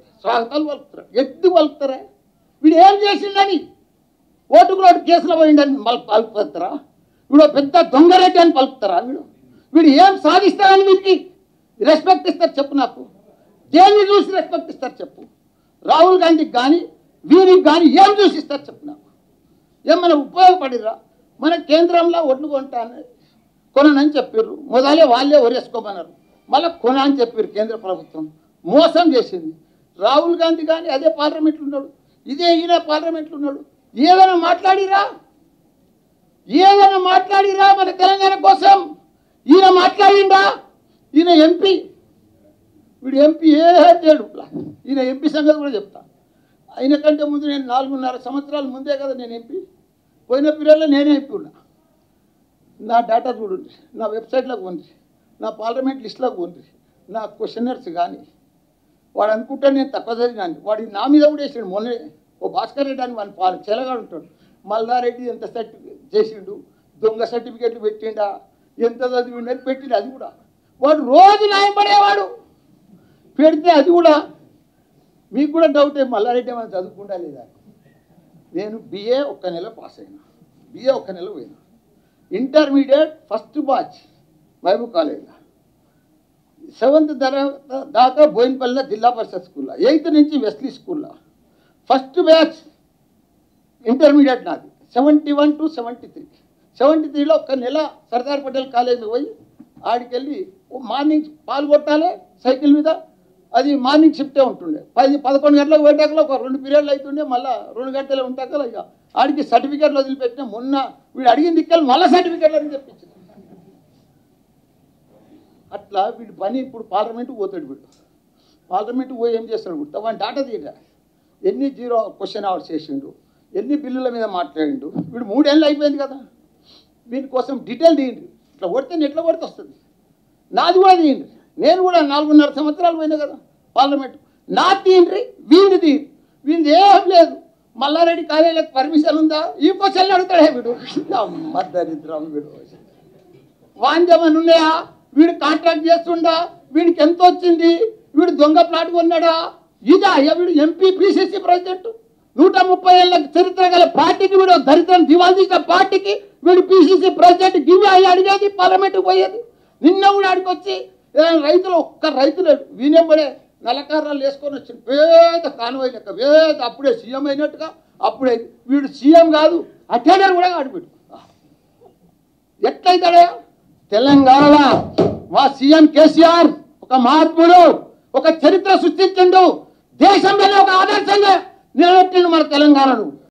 స్వాగతాలు పలుకుతారా ఎందుకు పలుకుతారా వీడు ఏం చేసిండని ఓటుకు నోటు కేసులో పోయిండని మళ్ళీ పలుకుతారా వీడు పెద్ద దొంగరెడ్డి అని పలుకుతారా వీడు వీడు ఏం సాధిస్తారని వీడికి రెస్పెక్ట్ ఇస్తారు చెప్పు నాకు దేన్ని చూసి రెస్పెక్ట్ ఇస్తారు చెప్పు రాహుల్ గాంధీకి కానీ వీరికి కానీ ఏం చూసి ఇస్తారు చెప్పు నాకు ఏమైనా ఉపయోగపడిరా మన కేంద్రంలో ఒడ్లు కొంటాను కొనని చెప్పారు మొదలే వాళ్ళే ఒరేసుకోమన్నారు మళ్ళీ కొన అని చెప్పారు కేంద్ర ప్రభుత్వం మోసం చేసింది రాహుల్ గాంధీ కానీ అదే పార్లమెంట్లో ఉన్నాడు ఇదే ఈయన పార్లమెంట్లో ఉన్నాడు ఏదైనా మాట్లాడిరా ఏదైనా మాట్లాడిరా మన తెలంగాణ కోసం ఈయన మాట్లాడిండా ఈయన ఎంపీ వీడు ఎంపీ ఏ చేయడు ఈయన ఎంపీ సంగతి కూడా చెప్తా ఆయన కంటే ముందు నేను నాలుగున్నర సంవత్సరాల ముందే కదా నేను ఎంపీ పోయిన పీరియడ్లో నేనే ఎంపీ ఉన్నా నా డేటా చూడండి నా వెబ్సైట్లోకి పోండి నా పార్లమెంట్ లిస్ట్లోకి పోండి నా క్వశ్చనర్స్ కానీ వాడు అనుకుంటే నేను తక్కువ చదివినాను వాడి నా మీద కూడా వేసాడు మొన్నే ఓ భాస్కర్ రెడ్డి అని వాడిని పాలు చెలగాడు ఉంటాడు మల్లారెడ్డి ఎంత సర్టిఫికేట్ చేసిండు దొంగ సర్టిఫికేట్లు పెట్టిండా ఎంత చదివిండని పెట్టిండు అది కూడా వాడు రోజు న్యాయం పడేవాడు పెడితే అది కూడా మీకు కూడా డౌట్ మల్లారెడ్డి ఏమైనా చదువుకుంటా లేదా నేను బిఏ ఒక్క నెల పాస్ అయినా బిఏ ఒక్క నెల పోయినా ఇంటర్మీడియట్ ఫస్ట్ బ్యాచ్ మహబూబ్ కాలేజ్లో సెవెంత్ తర్వాత దాకా బోయినపల్లిలో జిల్లా పరిషత్ స్కూల్లో ఎయిత్ నుంచి వెస్లీ స్కూల్లో ఫస్ట్ బ్యాచ్ ఇంటర్మీడియట్ నాది seventy one to seventy three seventy త్రీలో ఒక నెల సర్దార్ పటేల్ కాలేజీకి పోయి ఆడికెళ్ళి ఓ మార్నింగ్ పాలు కొట్టాలి సైకిల్ మీద అది మార్నింగ్ షిఫ్టే ఉంటుండే పది పదకొండు గంటలకు పోయేటాకలో ఒక రెండు పీరియడ్లు అవుతుండే మళ్ళీ రెండు గంటలు ఉంటాకలో ఇక ఆడికి సర్టిఫికేట్లు వదిలిపెట్టిన మొన్న వీడు అడిగిన దిక్కలు మళ్ళీ సర్టిఫికేట్లు అని చెప్పించింది అట్లా వీడు పని ఇప్పుడు పార్లమెంట్కి పోతాడు వీడు పార్లమెంట్కి పోయి ఏం చేస్తాడు వీడు వాడి డాటా తీయడా ఎన్ని జీరో క్వశ్చన్ అవర్స్ చేసిండు ఎన్ని బిల్లుల మీద మాట్లాడిండు వీడు మూడేళ్ళు అయిపోయింది కదా వీని కోసం డీటెయిల్ తీయండి ఇట్లా కొడితే ఎట్లా కొడితే వస్తుంది నాది కూడా తీయండి నేను కూడా నాలుగున్నర సంవత్సరాలు పోయినా కదా పార్లమెంట్ నా తీయండి వీడిని తీయండి వీడిది ఏం లేదు మల్లారెడ్డి కాలేజీలకు పర్మిషన్ ఉందా ఈ క్వశ్చన్లు అడుగుతాడే వీడు అమ్మ దరిద్రం వీడు వాంజమని ఉన్నాయా వీడు కాంట్రాక్ట్ చేస్తుండా వీడికి ఎంత వచ్చింది వీడు దొంగ ప్లాట్ కొన్నాడా ఇదా అయ్యా వీడు ఎంపీ పిసిసి ప్రెసిడెంట్ నూట ముప్పై ఏళ్ళ చరిత్ర గల పార్టీకి వీడు దరిద్రం దివాళీ తీసిన పార్టీకి వీడు పిసిసి ప్రెసిడెంట్ గివి అయ్యి అడిగేది పార్లమెంట్కి పోయేది నిన్న కూడా ఆడికి వచ్చి ఏదైనా రైతులు ఒక్క రైతు లేడు వీనెంబడే నల్లకారాలు వేసుకొని వచ్చింది పేద కాన్వాయ్ లెక్క పేద అప్పుడే సీఎం అయినట్టుగా అప్పుడే వీడు సీఎం కాదు అటెండర్ కూడా కాడు వీడు ఎట్లయితాడే తెలంగాణలో మా సీఎం కేసీఆర్ ఒక మహాత్ముడు ఒక చరిత్ర సృష్టించిండు దేశంలోనే ఒక ఆదర్శంగా నిలబెట్టిండు మన తెలంగాణను